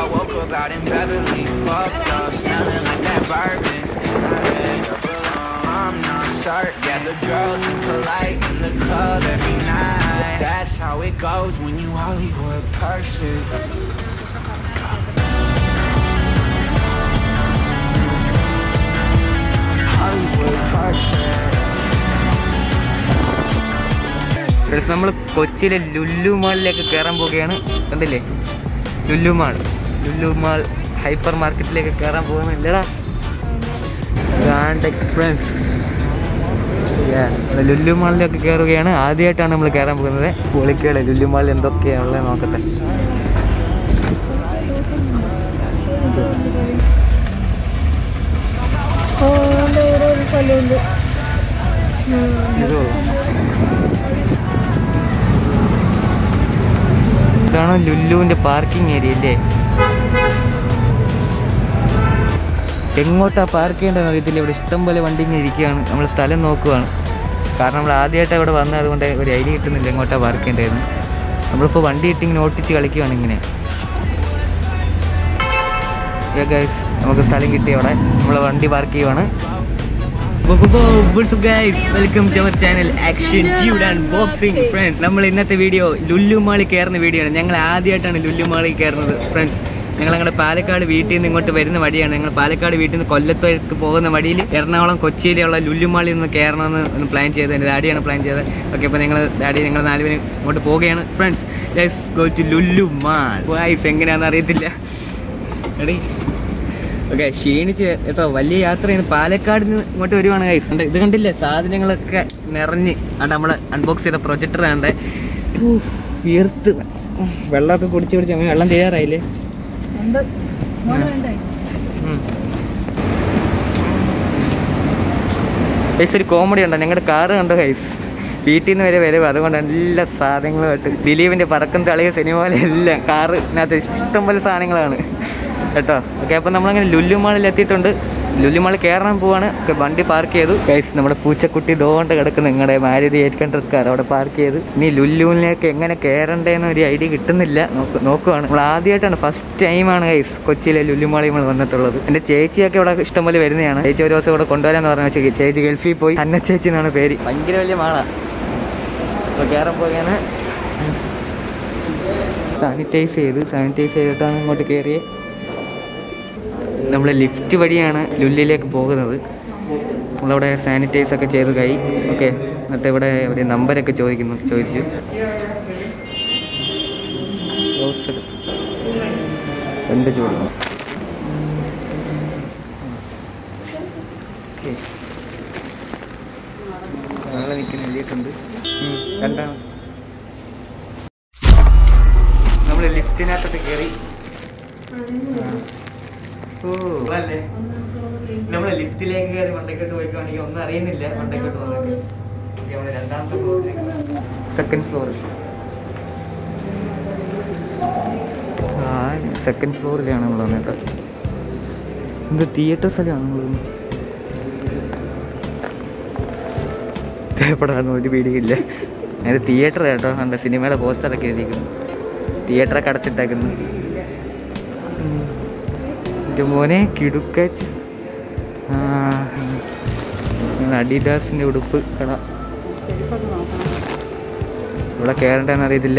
I woke up out in Beverly, fucked up, smelling like that bourbon. And I had a balloon. I'm not certain. Yeah, the girls seem polite in the club every night. That's how it goes when you Hollywood person. Hollywood person. Friends നമ്മൾ കൊച്ചിയിലെ ലുല്ലു മാളിലേക്ക് കയറാൻ പോവുകയാണ് കണ്ടില്ലേ Lulu mall Lulu mall hyper മാർക്കറ്റിലേക്ക് കയറാൻ പോകുന്നില്ലടാ friends Lulu മാളിലേക്ക് കയറുകയാണ് ആദ്യമായിട്ടാണ് നമ്മൾ കയറാൻ പോകുന്നത് പൊളിക്കുകളെ ലുല്ലു മാളിൽ എന്തൊക്കെയാണ് ഉള്ളത് നോക്കട്ടെ ഓൻ്റെ ഇവിടെ ഒരു സ്ഥലമുണ്ട് ഇതോ ഇതാണ് ലുല്ലുവിൻ്റെ പാർക്കിംഗ് ഏരിയ അല്ലേ എങ്ങോട്ടാ പാർക്ക് ചെയ്യേണ്ടതെന്ന് അറിയത്തില്ല ഇവിടെ ഇഷ്ടം പോലെ വണ്ടി ഇങ്ങനെ ഇരിക്കുകയാണ് നമ്മൾ സ്ഥലം നോക്കുവാണ് കാരണം നമ്മൾ ആദ്യമായിട്ട് ഇവിടെ വന്നത് അതുകൊണ്ട് ഒരു ഐഡിയ കിട്ടുന്നില്ല എങ്ങോട്ടാ പാർക്ക് ചെയ്യേണ്ടതെന്ന് നമ്മളിപ്പോൾ വണ്ടി ഇട്ട് ഇങ്ങനെ ഓട്ടിച്ച് കളിക്കുവാണ് ഇങ്ങനെ ഗൈസ് നമുക്ക് സ്ഥലം കിട്ടി അവിടെ നമ്മൾ വണ്ടി പാർക്ക് ചെയ്യുവാണ് welcome to our channel action tude and boxing friends നമ്മൾ ഇന്നത്തെ വീഡിയോ ലുല്ലു മാളിൽ കയറുന്ന വീഡിയോ ആണ് ഞങ്ങൾ ആദ്യമായിട്ടാണ് ലുല്ലു മാളിൽ കയറുന്നത് ഫ്രണ്ട്സ് ഞങ്ങൾ ഞങ്ങളുടെ പാലക്കാട് വീട്ടിൽ നിന്ന് ഇങ്ങോട്ട് വരുന്ന വഴിയാണ് ഞങ്ങൾ പാലക്കാട് വീട്ടിൽ നിന്ന് കൊല്ലത്തേക്ക് പോകുന്ന വഴിയിൽ എറണാകുളം കൊച്ചിയിലുള്ള ലുല്ലു മാളിൽ നിന്ന് കയറണമെന്ന് ഒന്ന് പ്ലാൻ ചെയ്തത് എൻ്റെ ഡാഡിയാണ് പ്ലാൻ ചെയ്തത് ഓക്കെ അപ്പോൾ ഞങ്ങൾ ഡാഡി ഞങ്ങൾ നാലുപേരും ഇങ്ങോട്ട് പോവുകയാണ് friends let's go to Lulu mall വൈസ് എങ്ങനെയാണെന്ന് അറിയത്തില്ല എടീ ഓക്കെ ക്ഷീണിച്ച് കേട്ടോ വലിയ യാത്ര ചെയ്യുന്നു പാലക്കാട് നിന്ന് ഇങ്ങോട്ട് വരുവാണ് കൈസ് ഉണ്ട് ഇത് കണ്ടില്ലേ സാധനങ്ങളൊക്കെ നിറഞ്ഞ് അവിടെ നമ്മൾ അൺബോക്സ് ചെയ്ത പ്രൊജക്ടർ കണ്ടേ വീർത്ത് വെള്ളമൊക്കെ കുടിച്ച് കുടിച്ച് അങ്ങനെ വെള്ളം തയ്യാറായില്ലേ ഉണ്ട് മോന് വേണ്ടേ ഗൈസ് ഒരു കോമഡി ഉണ്ടോ ഞങ്ങളുടെ കാറ് കണ്ടോ ഗൈസ് വീട്ടിൽ നിന്ന് വരെ വരവ് അതുകൊണ്ട് എല്ലാ സാധനങ്ങളുമായിട്ട് ദിലീപിൻ്റെ പറക്കം തളിയ സിനിമ പോലെ എല്ലാം കാറ് ഇതിനകത്ത് ഇഷ്ടം പോലെ സാധനങ്ങളാണ് കേട്ടോ ഓക്കെ അപ്പോൾ നമ്മളങ്ങനെ ലുല്ലു മാളിൽ എത്തിയിട്ടുണ്ട് ലുല്ലു മാളിൽ കയറാൻ പോവാണ് ഒക്കെ വണ്ടി പാർക്ക് ചെയ്തു ഗൈസ് നമ്മുടെ പൂച്ചക്കുട്ടി ദോണ്ട് കിടക്കുന്ന നിങ്ങളുടെ മാരുതി എയ്റ്റ് ഹൺഡ്രഡ് കാർ അവിടെ പാർക്ക് ചെയ്തു ഇനി ലുല്ലുവിലേക്ക് എങ്ങനെ കയറണ്ടേന്ന് ഒരു ഐഡിയ കിട്ടുന്നില്ല നോക്ക് നോക്കുവാണ് നമ്മൾ ആദ്യമായിട്ടാണ് ഫസ്റ്റ് ടൈമാണ് ഗൈസ് കൊച്ചിയിലെ ലുല്ലു മാളിൽ നമ്മൾ വന്നിട്ടുള്ളത് എൻ്റെ ചേച്ചിയൊക്കെ ഇവിടെ ഇഷ്ടംപോലെ വരുന്നതാണ് ചേച്ചി ഒരു ദിവസം ഇവിടെ കൊണ്ടുവരാന്ന് പറഞ്ഞ പക്ഷേ ചേച്ചി ഗൾഫിൽ പോയി അന്ന ചേച്ചി എന്നാണ് പേര് ഭയങ്കര വലിയ മാളാണ് അപ്പോൾ കയറാൻ പോവുകയാണ് സാനിറ്റൈസ് ചെയ്ത് സാനിറ്റൈസ് ചെയ്തിട്ടാണ് ഇങ്ങോട്ട് കയറിയത് നമ്മൾ ലിഫ്റ്റ് വഴിയാണ് ലുല്ലിലേക്ക് പോകുന്നത് നമ്മളവിടെ സാനിറ്റൈസ് ഒക്കെ ചെയ്ത് കൈ ഓക്കെ എന്നിട്ട് ഇവിടെ ഒരു നമ്പരൊക്കെ ചോദിക്കുന്നു ചോദിച്ചു Closed. രണ്ട് ചോദിക്കണം ഓക്കെ നാളെ നിൽക്കുന്ന എഴുതിയിട്ടുണ്ട് ഉം, രണ്ടാം നമ്മൾ ലിഫ്റ്റിനകത്തോട്ട് കയറി ഓ അല്ലേ നമ്മൾ ലിഫ്റ്റിലേക്ക് കയറി മണ്ടക്കോട്ട് പോയിക്കുവാണെങ്കിൽ ഒന്നും അറിയുന്നില്ല മണ്ടക്കോട്ട് വന്നിട്ട് ഓക്കെ നമ്മൾ രണ്ടാമത്തെ ഫ്ലോറിലേക്ക് സെക്കൻഡ് ഫ്ലോർ ആ സെക്കൻഡ് ഫ്ലോറിലാണ് നമ്മൾ വന്നത് കേട്ടോ ഇത് തിയേറ്റർ സ്ഥലമാണ് നമ്മൾ എപ്പോഴാണ് ഒരു വീടില്ല അത് തിയേറ്റർ കേട്ടോ കണ്ട സിനിമയുടെ പോസ്റ്ററൊക്കെ എഴുതിയിരിക്കുന്നു തിയേറ്ററൊക്കെ അടച്ചിട്ടേക്കുന്നു ഉം. എൻ്റെ മോനെ കിടുക്കച്ച് ആ അഡിഡാസിൻ്റെ ഉടുപ്പ് കട ഇവിടെ കയറണ്ടെന്ന് അറിയത്തില്ല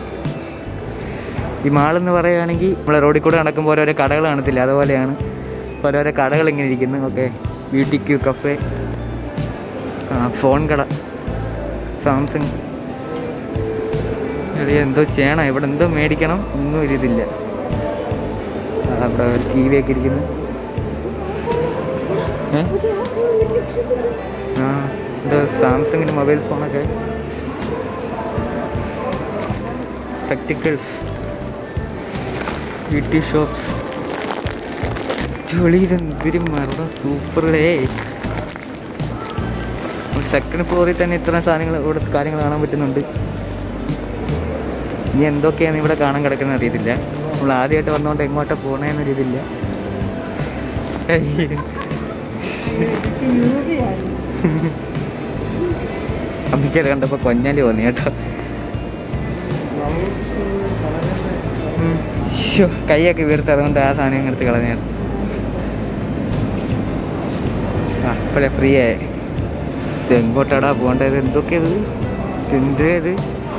ഈ മാളെന്ന് പറയുകയാണെങ്കിൽ നമ്മളെ റോഡിൽ കൂടെ നടക്കുമ്പോൾ ഓരോരോ കടകൾ കാണത്തില്ല അതുപോലെയാണ് ഓരോരോ കടകൾ ഇങ്ങനെ ഇരിക്കുന്നു ഓക്കെ ബ്യൂട്ടി ക്യൂ കഫേ ആ ഫോൺ കട സാംസങ് എടിയ എന്തോ ചെയ്യണം ഇവിടെ എന്തോ മേടിക്കണം ഒന്നും ഒരു ഇതില്ല ആ, അവിടെ ടി വി ഒക്കെ ഇരിക്കുന്നു ഏ ആ എന്തോ സാംസങ്ങിൻ്റെ മൊബൈൽ ഫോണൊക്കെ സ്പെക്ടിക്കിൾസ് ബ്യൂട്ടി ഷോപ്സ് ജോളി ഇതെന്തൊരു മറ സൂപ്പറേ സെക്കൻഡ് ഫ്ലോറിൽ തന്നെ ഇത്ര സാധനങ്ങൾ ഇവിടെ കാര്യങ്ങൾ കാണാൻ പറ്റുന്നുണ്ട് ഇനി എന്തൊക്കെയാണ് ഇവിടെ കാണാൻ കിടക്കുന്നത് അറിയത്തില്ല നമ്മൾ ആദ്യമായിട്ട് വന്നുകൊണ്ട് എങ്ങോട്ടാ പോകണേന്നൊരു ഇതില്ല അമ്മയ്ക്കത് കണ്ടപ്പോൾ കൊഞ്ഞാലി തോന്നി കേട്ടോ ഉം. ഷോ കൈയൊക്കെ വീർത്ത് അതുകൊണ്ട് ആ സാധനം എടുത്ത് കളഞ്ഞാണ് ആ ഇപ്പോഴേ ഫ്രീ ആയി ഇത് എങ്ങോട്ടാടാ പോകേണ്ടത് എന്തൊക്കെ ഇത് എന്തേ ഇത്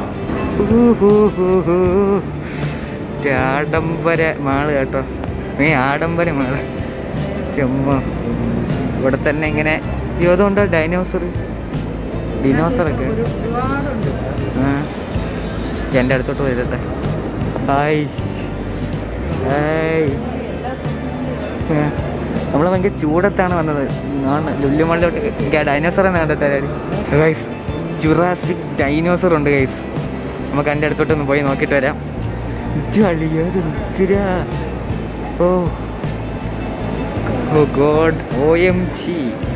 ആഡംബര മാള് കേട്ടോ നീ ആഡംബര മാള് ചുമ്മാ ഇവിടെ തന്നെ ഇങ്ങനെ ഇതുണ്ടോ ഡൈനോസർ ഡിനോസറൊക്കെ ഒരുപാടുണ്ട് ആ എൻ്റെ അടുത്തോട്ട് വരട്ടെ ഹായ് ഹായ് നമ്മൾ ഭയങ്കര ചൂടത്താണ് വന്നത് ആണ് ലുല്ലുമള്ളിലോട്ട് എനിക്ക് ആ ഡൈനോസർ എന്ന് കണ്ടിട്ട് ഗൈസ് ജുറാസിക് ഡൈനോസർ ഉണ്ട് ഗൈസ് നമുക്ക് എൻ്റെ അടുത്തോട്ടൊന്ന് പോയി നോക്കിയിട്ട് വരാം ഇത് അളിയത് ഇത്തിരാ oh oh god O M G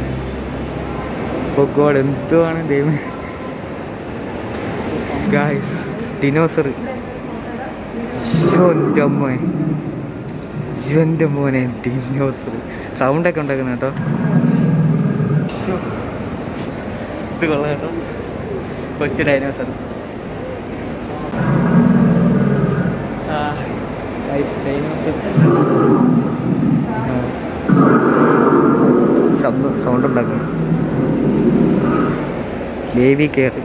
oh god എന്തുവാണ് ദൈവം ഗായ്സ് ഡിനോസർ എൻ്റെ അമ്മ എൻ്റെ മോനെ ഡിനോസർ സൗണ്ടൊക്കെ ഉണ്ടാക്കുന്ന കേട്ടോ ഇത് കൊള്ളാം കേട്ടോ കൊച്ചു ഡൈനോസർ ഡൈനോസർ സൗണ്ട് ഉണ്ടാക്കും ബേബി കെയർ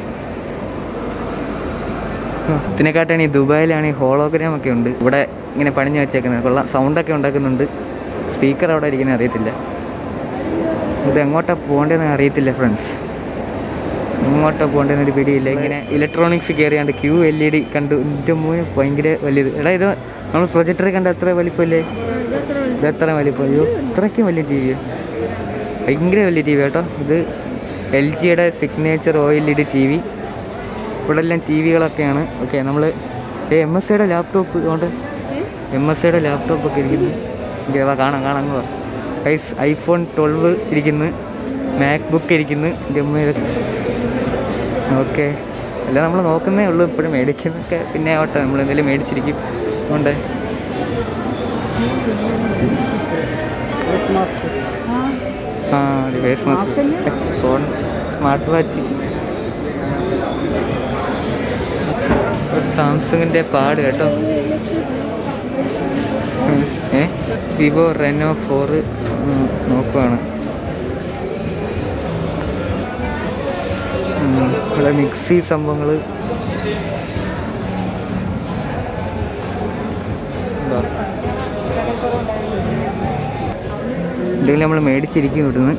ഇതിനെക്കാട്ടാണ് ഈ ദുബായിലാണ് ഈ ഹോളോഗ്രാം ഒക്കെ ഉണ്ട് ഇവിടെ ഇങ്ങനെ പണിഞ്ഞു വെച്ചേക്കുന്നത് കൊള്ളാം സൗണ്ടൊക്കെ ഉണ്ടാക്കുന്നുണ്ട് സ്പീക്കർ അവിടെ ഇരിക്കുന്നത് അറിയത്തില്ല ഇത് എങ്ങോട്ടാ പോകേണ്ടതെന്ന് അറിയത്തില്ല ഫ്രണ്ട്സ് എങ്ങോട്ടാ പോകേണ്ടതെന്ന് ഒരു പിടിയില്ല ഇങ്ങനെ ഇലക്ട്രോണിക്സ് കയറിയാണ്ട് ക്യൂ എൽ ഇ ഡി കണ്ടു എൻ്റെ മൂന്ന് ഭയങ്കര വലിയത് എടാ ഇത് നമ്മൾ പ്രൊജക്ടറിൽ കണ്ട എത്ര വലിപ്പമല്ലേ ഇത് എത്ര വലിപ്പം അയ്യോ ഇത്രയ്ക്കും വലിയ ടി വി ഭയങ്കര വലിയ ടി വി കേട്ടോ ഇത് എൽ ജിയുടെ signature O L E D T V ഇവിടെ എല്ലാം ടി വികളൊക്കെയാണ് ഓക്കെ നമ്മൾ എം എസ് സിയുടെ ലാപ്ടോപ്പ് കൊണ്ട് എം എസ് സിയുടെ ലാപ്ടോപ്പ് ഒക്കെ ഇരിക്കുന്നു ഇங்கே വാ കാണാം കാണാം അങ്ങ് വാ ഐസ് ഐഫോൺ ട്വൽവ് ഇരിക്കുന്നു മാക് ബുക്ക് ഇരിക്കുന്നു എൻ്റെ അമ്മ ഇതൊക്കെ ഓക്കെ എല്ലാം നമ്മൾ നോക്കുന്നേ ഉള്ളൂ ഇപ്പോഴും മേടിക്കുന്നൊക്കെ പിന്നെ ആവട്ടെ നമ്മൾ എന്തെങ്കിലും മേടിച്ചിരിക്കും അതുകൊണ്ട് ആ ഒരു face mask phone smart watch സാംസങ്ങിൻ്റെ പാട് കേട്ടോ ഉം. ഏ വിവോ റെനോ ഫോറ് നോക്കുവാണ് ഉം. ഇവിടെ മിക്സി സംഭവങ്ങൾ എന്തെങ്കിലും നമ്മൾ മേടിച്ചിരിക്കും ഇവിടുന്ന്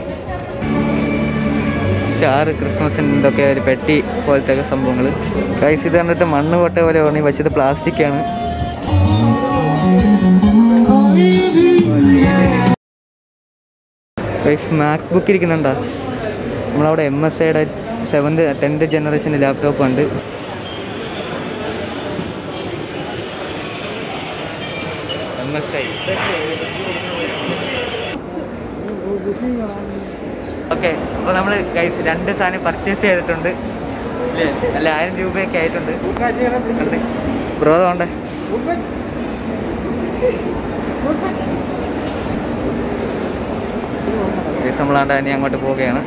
സ്റ്റാർ ക്രിസ്മസിൻ്റെ എന്തൊക്കെ ഒരു പെട്ടി പോലത്തെ ഒക്കെ സംഭവങ്ങൾ കൈസ് ഇത് കണ്ടിട്ട് മണ്ണ് പൊട്ട പോലെ പറഞ്ഞു പക്ഷേ ഇത് പ്ലാസ്റ്റിക് ആണ് കൈസ് മാക് ബുക്ക് ഇരിക്കുന്നുണ്ടോ നമ്മളവിടെ എം എസ് ഐയുടെ സെവൻത് ടെൻത്ത് ജനറേഷൻ്റെ ലാപ്ടോപ്പ് ഉണ്ട് എം എസ് ഐ ഓക്കെ അപ്പോൾ നമ്മൾ ഗൈസ് രണ്ട് സാധനം പർച്ചേസ് ചെയ്തിട്ടുണ്ട് ഇല്ലേ അല്ല ആയിരം രൂപയൊക്കെ ആയിട്ടുണ്ട് ബ്രോ അതുകൊണ്ട് ഗൈസ് നമ്മളാണ്ട് ഇനി അങ്ങോട്ട് പോവുകയാണ്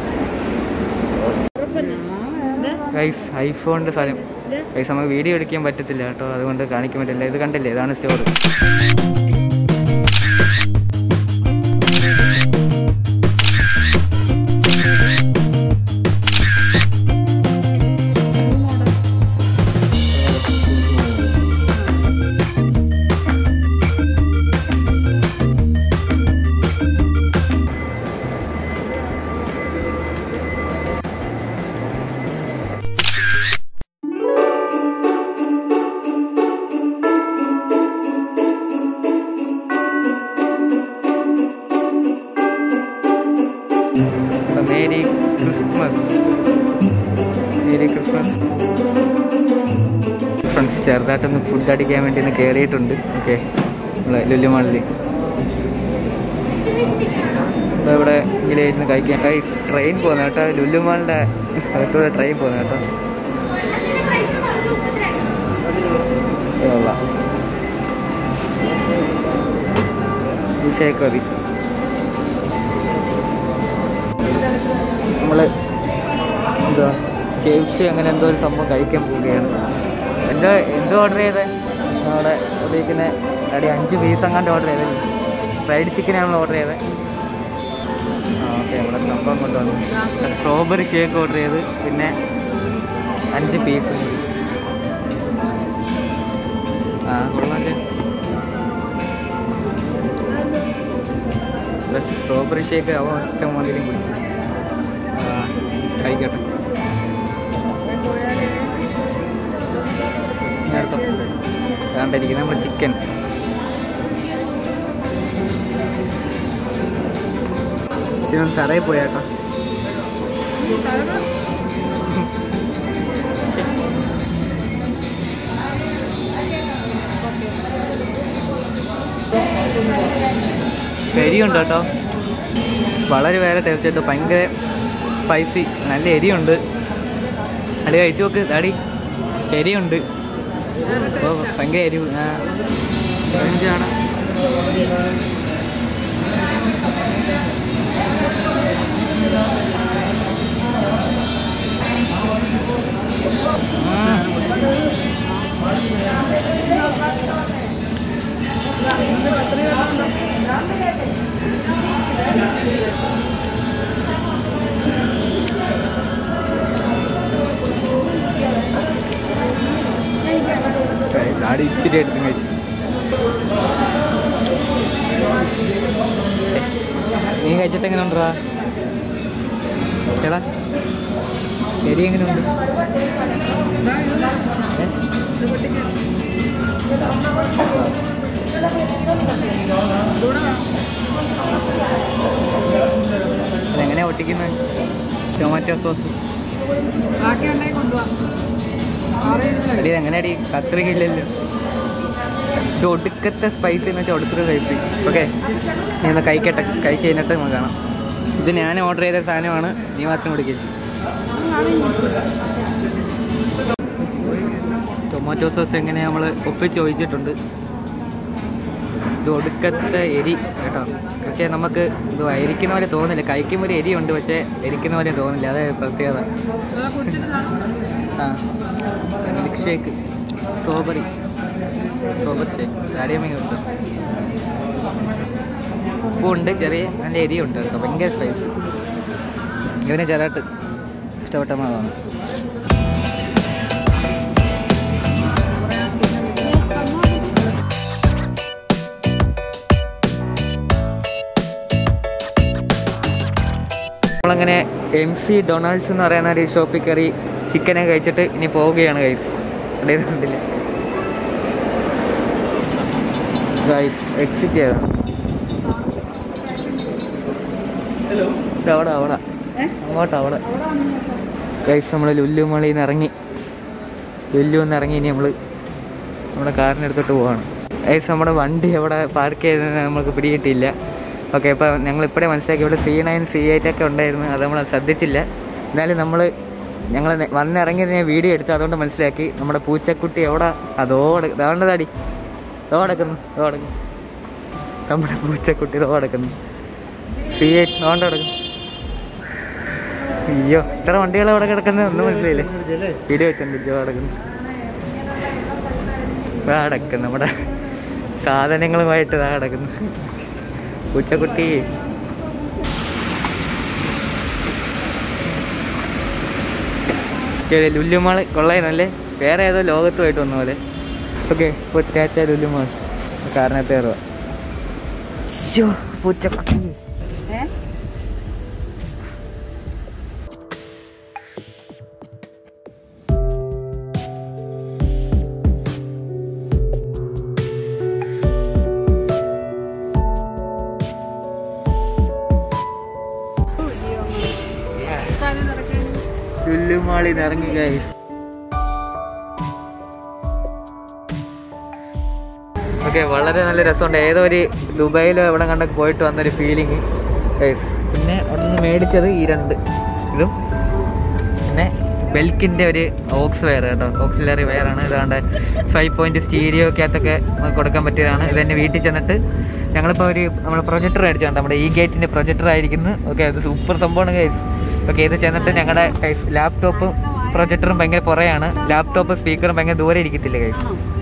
ഗൈസ് ഐഫോണിൻ്റെ സാധനം ഗൈസ് നമുക്ക് വീഡിയോ എടുക്കാൻ പറ്റത്തില്ല കേട്ടോ അതുകൊണ്ട് കാണിക്കാൻ പറ്റില്ല ഇത് കണ്ടില്ലേ ഇതാണ് store merry Christmas merry Christmas friends ചെറുതായിട്ടൊന്ന് ഫുഡ് അടിക്കാൻ വേണ്ടി ഒന്ന് കയറിയിട്ടുണ്ട് ഓക്കെ നമ്മളെ ലുല്ലുമാളിൽ അപ്പോൾ ഇവിടെ ഇങ്ങനെ ഇരുന്ന് കഴിക്കാൻ ഗൈസ് ട്രെയിൻ പോകുന്ന കേട്ടോ ലുല്ലുമാളിൻ്റെ അകത്തൂടെ ട്രെയിൻ പോകുന്ന കേട്ടോ ഇത് കൊള്ളാം ഈ ഷേക്ക് മതി നമ്മൾ എന്താ കെ എഫ് സി അങ്ങനെ എന്തോ ഒരു സംഭവം കഴിക്കാൻ പോവുകയാണ് എന്തോ എന്തോ ഓർഡർ ചെയ്തേ അവിടെ ഉദ്ദേശിക്കുന്ന അടി അഞ്ച് പീസ് അങ്ങാണ്ട് ഓർഡർ ചെയ്തത് ഫ്രൈഡ് ചിക്കനാണ് ഓർഡർ ചെയ്തത് ആ ഓക്കെ നമ്മുടെ സംഭവം കൊണ്ടുവന്നു സ്ട്രോബെറി ഷേക്ക് ഓർഡർ ചെയ്ത് പിന്നെ അഞ്ച് പീസ് ആ കൊള്ളാല്ലേ സ്ട്രോബെറി ഷേക്ക് അവൻ ഒറ്റ മോതിലും കുടിച്ച് ആ, കഴിക്കട്ടെ നേരത്തെ കണ്ടിരിക്കുന്നത് നമ്മൾ ചിക്കൻ ശിവൻ തറയിൽ പോയാട്ടോ എരിയുണ്ട് കേട്ടോ വളരെ വേറെ ടേസ്റ്റ് ആയിട്ട് ഭയങ്കര സ്പൈസി നല്ല എരിയുണ്ട് അടി കഴിച്ചു നോക്ക് അടി എരിയുണ്ട് അപ്പോൾ ഭയങ്കര എരിവ് ആ ഫ്രഞ്ചാണ് ദാടി ഇച്ചിരി എടുത്ത് കഴിച്ചു നീ കഴിച്ചിട്ട് എങ്ങനെ ഉണ്ടാ ചേടാ എരി എങ്ങനെയുണ്ട് ഏ? അതെങ്ങനെയാ ഒട്ടിക്കുന്നത് ടൊമാറ്റോ സോസ് ബാക്കി ഉണ്ടായി കൊണ്ടുപോവാം അടി എങ്ങനെയാടി കത്രിക ഇല്ലല്ലോ ഇത് ഒടുക്കത്തെ സ്പൈസി എന്ന് വെച്ചാൽ ഒടുക്കത്തെ സ്പൈസി ഓക്കെ നീ ഒന്ന് കഴിക്കട്ടെ കഴിച്ച് കഴിഞ്ഞിട്ട് നമുക്ക് കാണാം ഇത് ഞാൻ ഓർഡർ ചെയ്ത സാധനമാണ് നീ മാത്രം കൊടുക്കില്ല ടൊമാറ്റോ സോസ് എങ്ങനെ നമ്മൾ ഒപ്പിച്ച് ഒഴിച്ചിട്ടുണ്ട് ഇത് ഒടുക്കത്തെ എരി കേട്ടോ പക്ഷേ നമുക്ക് ഇത് എരിക്കുന്ന പോലെ തോന്നില്ല കഴിക്കുമ്പോൾ ഒരു എരിയുണ്ട് പക്ഷേ എരിക്കുന്ന പോലെ തോന്നില്ല അത് പ്രത്യേകത ആ milkshake strawberry strawberry shake കാര്യമായി കിട്ടും ഉപ്പുണ്ട് ചെറിയ നല്ല എരിയുണ്ട് കേട്ടോ ഭയങ്കര സ്പൈസി ഇവനെ ചെറുതായിട്ട് ഇഷ്ടപ്പെട്ട മാവാണ് നമ്മളങ്ങനെ എം സി ഡൊണാൾഡ്സ് എന്ന് പറയുന്ന ഒരു ഷോപ്പിൽ കയറി ചിക്കനെ കഴിച്ചിട്ട് ഇനി പോവുകയാണ് ഗൈസ് കണ്ടില്ല ഗൈസ് എക്സിറ്റ് ചെയ്താ അവിടെ അവിടെ അങ്ങോട്ട് അവിടെ ഗൈസ് നമ്മൾ ലുല്ലു മളിയിൽ നിന്ന് ഇറങ്ങി ലുല്ലു എന്ന് ഇറങ്ങി ഇനി നമ്മൾ നമ്മുടെ കാറിനെടുത്തോട്ട് പോവാണ് ഗൈസ് നമ്മുടെ വണ്ടി അവിടെ പാർക്ക് ചെയ്തത് നമുക്ക് പിടികിട്ടിയില്ല ഓക്കെ അപ്പോൾ ഞങ്ങൾ ഇപ്പോഴേ മനസ്സിലാക്കി ഇവിടെ സി നയൻ സി എയ്റ്റ് ഒക്കെ ഉണ്ടായിരുന്നു അത് നമ്മൾ ശ്രദ്ധിച്ചില്ല എന്നാലും നമ്മൾ ഞങ്ങൾ വന്നിറങ്ങിയത് ഞാൻ വീഡിയോ എടുത്തു അതുകൊണ്ട് മനസ്സിലാക്കി നമ്മുടെ പൂച്ചക്കുട്ടി എവിടെ അതോടെ വേണ്ടതാടി തോടക്കുന്നു തോടക്കുന്നു നമ്മുടെ പൂച്ചക്കുട്ടി തോടക്കുന്നു സി എയ്റ്റ് തോണ്ട കിടക്കുന്നു അയ്യോ ഇത്ര വണ്ടികൾ അവിടെ കിടക്കുന്നത് ഒന്നും മനസ്സിലായില്ലേ വീഡിയോ വെച്ചിട്ടുണ്ട് ജോ കിടക്കുന്നു ഇതാ കിടക്കുന്നു നമ്മുടെ സാധനങ്ങളുമായിട്ട് ഇതാ കിടക്കുന്നു പൂച്ചക്കുട്ടി ശരി ലുല്ലുമാൾ കൊള്ളായിരുന്നല്ലേ വേറെ ഏതോ ലോകത്തുമായിട്ട് വന്ന പോലെ ഓക്കെ ഇപ്പോൾ ടാറ്റ ലുല്ലുമാൾ കാരണത്തെ കയറുക ശ്ശോ, പൂച്ചക്കുട്ടി ലുല്ലുമാളിൽ നിന്ന് ഇറങ്ങി ഗൈസ് ഓക്കെ വളരെ നല്ല രസമുണ്ട് ഏതോ ഒരു ദുബായിലോ എവിടെ കണ്ടൊക്കെ പോയിട്ട് വന്നൊരു ഫീലിംഗ് ഗൈസ് പിന്നെ അവിടെ നിന്ന് മേടിച്ചത് ഈ രണ്ട് ഇതും പിന്നെ ബെൽക്കിൻ്റെ ഒരു ഓക്സ് വയർ കേട്ടോ ഓക്സിലറി വയറാണ് ഇതാണ്ട് ഫൈവ് പോയിൻറ്റ് സ്റ്റീരിയോക്കകത്തൊക്കെ നമുക്ക് കൊടുക്കാൻ പറ്റിയതാണ് ഇത് തന്നെ വീട്ടിൽ ചെന്നിട്ട് ഞങ്ങളിപ്പോൾ ഒരു നമ്മൾ പ്രൊജക്ടർ അടിച്ചാണ് നമ്മുടെ ഈ ഗേറ്റിൻ്റെ പ്രൊജക്ടർ ആയിരിക്കുന്നു ഓക്കെ അത് സൂപ്പർ സംഭവമാണ് ഗൈസ് ഓക്കെ ഇത് ചെന്നിട്ട് ഞങ്ങളുടെ ഗൈസ് ലാപ്ടോപ്പും പ്രൊജക്ടറും ഭയങ്കര പുറയാണ് ലാപ്ടോപ്പ് സ്പീക്കറും ഭയങ്കര ദൂരെ ഇരിക്കത്തില്ല ഗൈസ്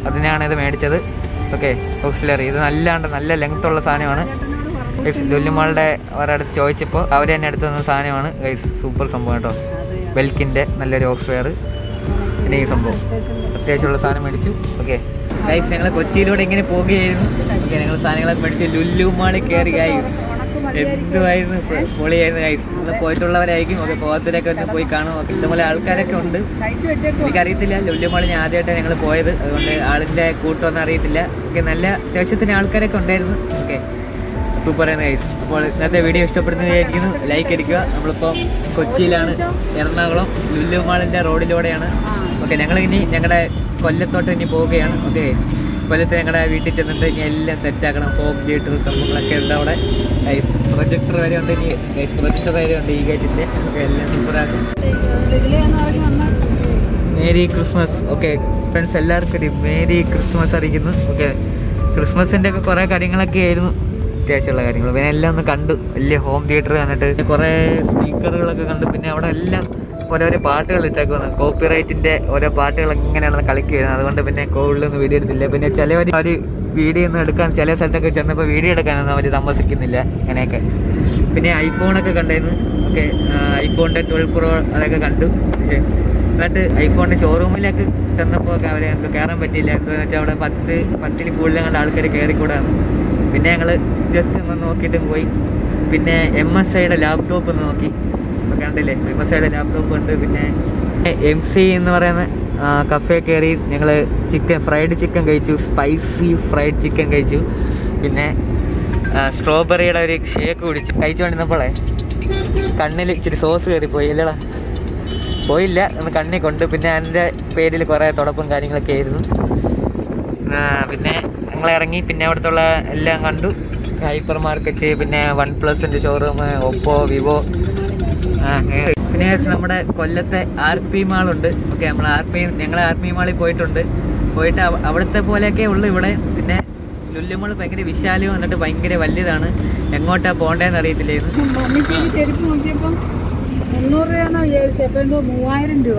അതിനാണ് ഇത് മേടിച്ചത് ഓക്കെ ഓക്സിലറി ഇത് നല്ലാണ്ട് നല്ല ലെങ്ത് ഉള്ള സാധനമാണ് ഗൈസ് ലുല്ലുമാളുടെ അവരടുത്ത് ചോദിച്ചപ്പോൾ അവർ തന്നെ എടുത്തു തന്ന സാധനമാണ് ഗൈസ് സൂപ്പർ സംഭവം കേട്ടോ ബെൽക്കിൻ്റെ നല്ലൊരു ഓക്സ്വെയർ പിന്നെ ഈ സംഭവം അത്യാവശ്യമുള്ള സാധനം മേടിച്ചു ഓക്കെ ഗൈസ് ഞങ്ങൾ കൊച്ചിയിലൂടെ ഇങ്ങനെ പോവുകയായിരുന്നു ഓക്കെ ഞങ്ങൾ സാധനങ്ങളൊക്കെ മേടിച്ച് ലുല്ലു മാളിൽ കയറി ഗൈസ് എന്തുമായിരുന്നു പൊളിയായിരുന്നു ഗൈസ് ഇന്ന് പോയിട്ടുള്ളവരായിരിക്കും ഓക്കെ പോകാത്തവരൊക്കെ ഒന്ന് പോയി കാണും ഓക്കെ ഇഷ്ടംപോലെ ആൾക്കാരൊക്കെ ഉണ്ട് കഴിച്ചു വെച്ചേക്കും എനിക്കറിയത്തില്ല ലുല്ലുമാളി ഞാൻ ആദ്യമായിട്ടാണ് ഞങ്ങൾ പോയത് അതുകൊണ്ട് ആളിൻ്റെ കൂട്ടമൊന്നും അറിയത്തില്ല ഓക്കെ നല്ല അത്യാവശ്യത്തിന് ആൾക്കാരൊക്കെ ഉണ്ടായിരുന്നു ഓക്കെ സൂപ്പർ ആയിരുന്നു ഗൈസ് അപ്പോൾ ഇന്നത്തെ വീഡിയോ ഇഷ്ടപ്പെടുന്ന വിചാരിക്കുന്നു ലൈക്ക് അടിക്കുക നമ്മളിപ്പോൾ കൊച്ചിയിലാണ് എറണാകുളം ലുല്ലുമാളിൻ്റെ റോഡിലൂടെയാണ് ഓക്കെ ഞങ്ങൾ ഇനി ഞങ്ങളുടെ കൊല്ലത്തോട്ട് ഇനി പോവുകയാണ് ഓക്കെ ഗൈസ് കൊല്ലത്ത് ഞങ്ങളുടെ വീട്ടിൽ ചെന്നിട്ട് ഇനി എല്ലാം സെറ്റാക്കണം ഹോം തിയേറ്റർ സംഭവങ്ങളൊക്കെ ഉണ്ട് അവിടെ ഗൈസ് പ്രൊജക്ടർ വരെ ഉണ്ട് ഇനി ഗൈസ് പ്രൊജക്ടർ വരെ ഉണ്ട് ഈ ഗേറ്റിൻ്റെ ഓക്കെ എല്ലാം സൂപ്പറാക്കും ഇതിലെയാണ് അവർ വന്ന് മേരി ക്രിസ്മസ് ഓക്കെ ഫ്രണ്ട്സ് എല്ലാവർക്കും ഒരു മേരി ക്രിസ്മസ് അറിയിക്കുന്നു ഓക്കെ ക്രിസ്മസിൻ്റെ ഒക്കെ കുറേ കാര്യങ്ങളൊക്കെ ആയിരുന്നു അത്യാവശ്യമുള്ള കാര്യങ്ങൾ പിന്നെ എല്ലാം ഒന്ന് കണ്ടു വലിയ ഹോം തിയേറ്റർ കണ്ടിട്ട് കുറേ സ്പീക്കറുകളൊക്കെ കണ്ടു പിന്നെ അവിടെ എല്ലാം ഓരോരോ പാട്ടുകൾ ഇട്ടേക്കുന്നു കോപ്പി റൈറ്റിൻ്റെ ഓരോ പാട്ടുകൾ എങ്ങനെയാണെന്ന് കളിക്കുകയായിരുന്നു അതുകൊണ്ട് പിന്നെ കോവിഡിലൊന്നും വീഡിയോ എടുത്തില്ല പിന്നെ ചിലവർ ഒരു വീഡിയോ ഒന്നും എടുക്കാൻ ചില സ്ഥലത്തൊക്കെ ചെന്നപ്പോൾ വീഡിയോ എടുക്കാനൊന്നും അവർ താമസിക്കുന്നില്ല അങ്ങനെയൊക്കെ പിന്നെ ഐഫോണൊക്കെ കണ്ടായിരുന്നു ഓക്കെ ഐഫോണിൻ്റെ ട്വൽവ് പ്രോ അതൊക്കെ കണ്ടു പക്ഷേ എന്നിട്ട് ഐഫോണിൻ്റെ ഷോറൂമിലേക്ക് ചെന്നപ്പോൾ ഒക്കെ അവരെ നമുക്ക് കയറാൻ പറ്റിയില്ല എന്താണെന്ന് വെച്ചാൽ അവിടെ പത്ത് പത്തിൽ കൂടുതൽ കണ്ട ആൾക്കാർ കയറിക്കൂടാണ് പിന്നെ ഞങ്ങൾ ജസ്റ്റ് ഒന്ന് നോക്കിയിട്ട് പോയി പിന്നെ എം എസ് ഐയുടെ ലാപ്ടോപ്പ് ഒന്ന് നോക്കി അപ്പോൾ കണ്ടില്ലേ എം എസ് ഐയുടെ ലാപ്ടോപ്പ് ഉണ്ട് പിന്നെ എം സി എന്ന് പറയുന്ന കഫേ കയറി ഞങ്ങൾ ചിക്കൻ ഫ്രൈഡ് ചിക്കൻ കഴിച്ചു സ്പൈസി ഫ്രൈഡ് ചിക്കൻ കഴിച്ചു പിന്നെ സ്ട്രോബെറിയുടെ ഒരു ഷേക്ക് കുടിച്ച് കഴിച്ചുകൊണ്ടിരുന്നപ്പോളേ കണ്ണിൽ ഇച്ചിരി സോസ് കയറിപ്പോയി അല്ലടാ പോയില്ല ഒന്ന് കണ്ണി കൊണ്ട് പിന്നെ അതിൻ്റെ പേരിൽ കുറേ തുടപ്പും കാര്യങ്ങളൊക്കെ ആയിരുന്നു ആ, പിന്നെ ഞങ്ങൾ ഇറങ്ങി പിന്നെ അവിടുത്തെ എല്ലാം കണ്ടു ഹൈപ്പർ മാർക്കറ്റ് പിന്നെ വൺ പ്ലസിൻ്റെ ഷോറൂം ഒപ്പോ വിവോ ആ, അങ്ങനെ. പിന്നെ നമ്മുടെ കൊല്ലത്തെ ആർ പി മാളുണ്ട് ഓക്കെ നമ്മൾ ആർ പി ഞങ്ങൾ ആർ പി മാളിൽ പോയിട്ടുണ്ട് പോയിട്ട് അവ- അവിടുത്തെ പോലെയൊക്കെ ഉള്ളു ഇവിടെ പിന്നെ ലുല്ലുമാൾ ഭയങ്കര വിശാലവും എന്നിട്ട് ഭയങ്കര വലിയതാണ് എങ്ങോട്ടാ പോകേണ്ടതെന്ന് അറിയത്തില്ലായിരുന്നു മമ്മിക്ക് ഈ ചെരുപ്പ് നോക്കിയപ്പം മുന്നൂറ് രൂപയെന്നാ വിചാരിച്ചത് അപ്പൊ എന്തോ മൂവായിരം രൂപ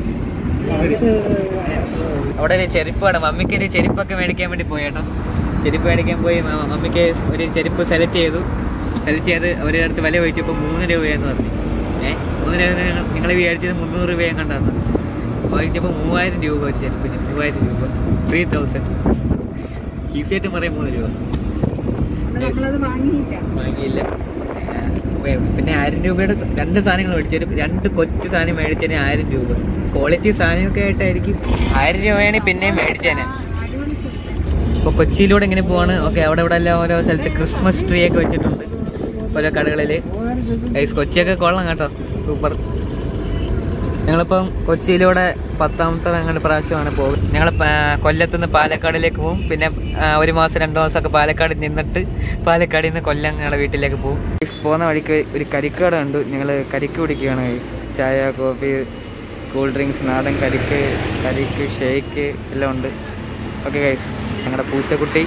അവിടെ ഒരു ചെരുപ്പ് കട മമ്മിക്ക് ഒരു ചെരുപ്പൊക്കെ മേടിക്കാൻ വേണ്ടി പോയി കേട്ടോ ചെരുപ്പ് മേടിക്കാൻ പോയി മ- മമ്മിക്ക് ഒരു ചെരുപ്പ് സെലക്ട് ചെയ്തു സെലക്ട് ചെയ്ത് അവരുടെ അടുത്ത് വില ചോദിച്ചപ്പോൾ മൂന്ന് രൂപയെന്ന് പറഞ്ഞു ഏഹ് മൂന്ന് രൂപ നിങ്ങൾ വിചാരിച്ചത് മുന്നൂറ് രൂപയും കണ്ടാന്ന് ചോദിച്ചപ്പോൾ മൂവായിരം രൂപ ഒരു ചെരുപ്പിന് മൂവായിരം രൂപ ത്രീ തൗസൻഡ് ഈസി ആയിട്ട് പറയും മൂന്ന് രൂപ അത് നമ്മളത് വാങ്ങിയില്ല വാങ്ങിയില്ല ആ, വേ- പിന്നെ ആയിരം രൂപയുടെ സ- രണ്ട് സാധനങ്ങൾ മേടിച്ചു രണ്ട് കൊച്ചു സാധനം മേടിച്ചതിന് ആയിരം രൂപ ക്വാളിറ്റി സാധനമൊക്കെ ആയിട്ടായിരിക്കും ആയിരം രൂപയാണ് പിന്നെയും മേടിച്ചേനെ ഇപ്പോൾ കൊച്ചിയിലൂടെ ഇങ്ങനെ പോവാണ് ഓക്കെ അവിടെ ഇവിടെ എല്ലാം ഓരോ സ്ഥലത്ത് ക്രിസ്മസ് ട്രീ ഒക്കെ വെച്ചിട്ടുണ്ട് ഓരോ കടകളിൽ ഐസ് കൊച്ചിയൊക്കെ കൊള്ളാം കേട്ടോ സൂപ്പർ ഞങ്ങളിപ്പം കൊച്ചിയിലൂടെ പത്താമത്തെ അങ്ങനെ പ്രാവശ്യമാണ് പോകും ഞങ്ങൾ കൊല്ലത്ത് നിന്ന് പാലക്കാടിലേക്ക് പോകും പിന്നെ ആ, ഒരു മാസം രണ്ട് മാസമൊക്കെ പാലക്കാട് നിന്നിട്ട് പാലക്കാടിൽ നിന്ന് കൊല്ലം ഞങ്ങളുടെ വീട്ടിലേക്ക് പോകും ഗൈസ്, പോകുന്ന വഴിക്ക് ഒരു കരിക്കട ഉണ്ട് ഞങ്ങൾ കരിക്ക് കുടിക്കുകയാണ് ഗൈസ് ചായ കോഫി കൂൾ ഡ്രിങ്ക്സ് നാടൻ കരിക്ക് കരിക്ക് ഷേക്ക് എല്ലാം ഉണ്ട് ഓക്കെ ഗൈസ് ഞങ്ങളുടെ പൂച്ചക്കുട്ടി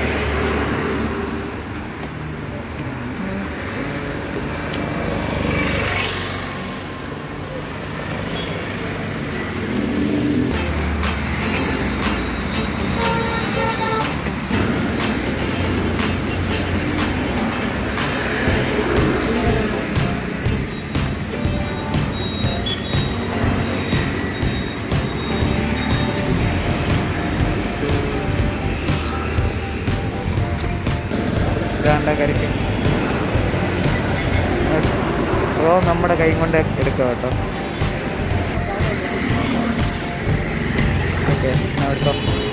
ഇതാണ്ട കരിക്ക് ഓ നമ്മുടെ കൈ കൊണ്ട് എടുക്കുക കേട്ടോ ഓക്കെ എടുത്തോ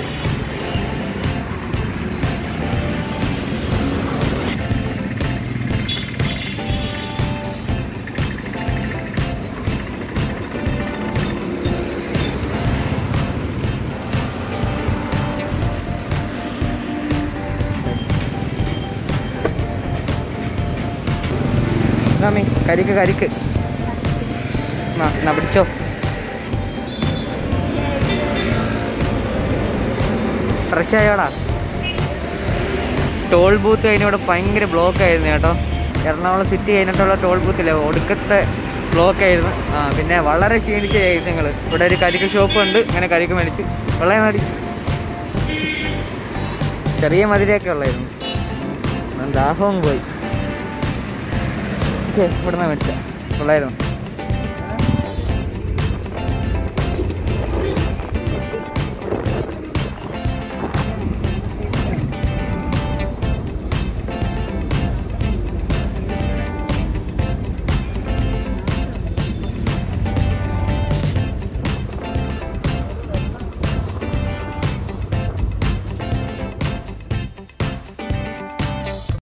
എന്നാമി കരിക്ക് കരിക്ക് എന്നാ എന്നാ പിടിച്ചോ ഫ്രഷ് ആയോടാ ടോൾ ബൂത്ത് കഴിഞ്ഞവിടെ ഭയങ്കര ബ്ലോക്ക് ആയിരുന്നു കേട്ടോ എറണാകുളം സിറ്റി കഴിഞ്ഞിട്ടുള്ള ടോൾ ബൂത്തില്ല ഒടുക്കത്തെ ബ്ലോക്ക് ആയിരുന്നു ആ പിന്നെ വളരെ ക്ഷീണിച്ചായിരുന്നു ഞങ്ങൾ ഇവിടെ ഒരു കരിക്ക് ഷോപ്പ് ഉണ്ട് ഇങ്ങനെ കരിക്ക് മേടിച്ച് വെള്ളം മതി ചെറിയ മതിലൊക്കെ ഉള്ളായിരുന്നു ഞാൻ ദാഹവും പോയി ഓക്കെ ഇവിടെ നിന്ന് വെച്ച കൊള്ളായിരുന്നു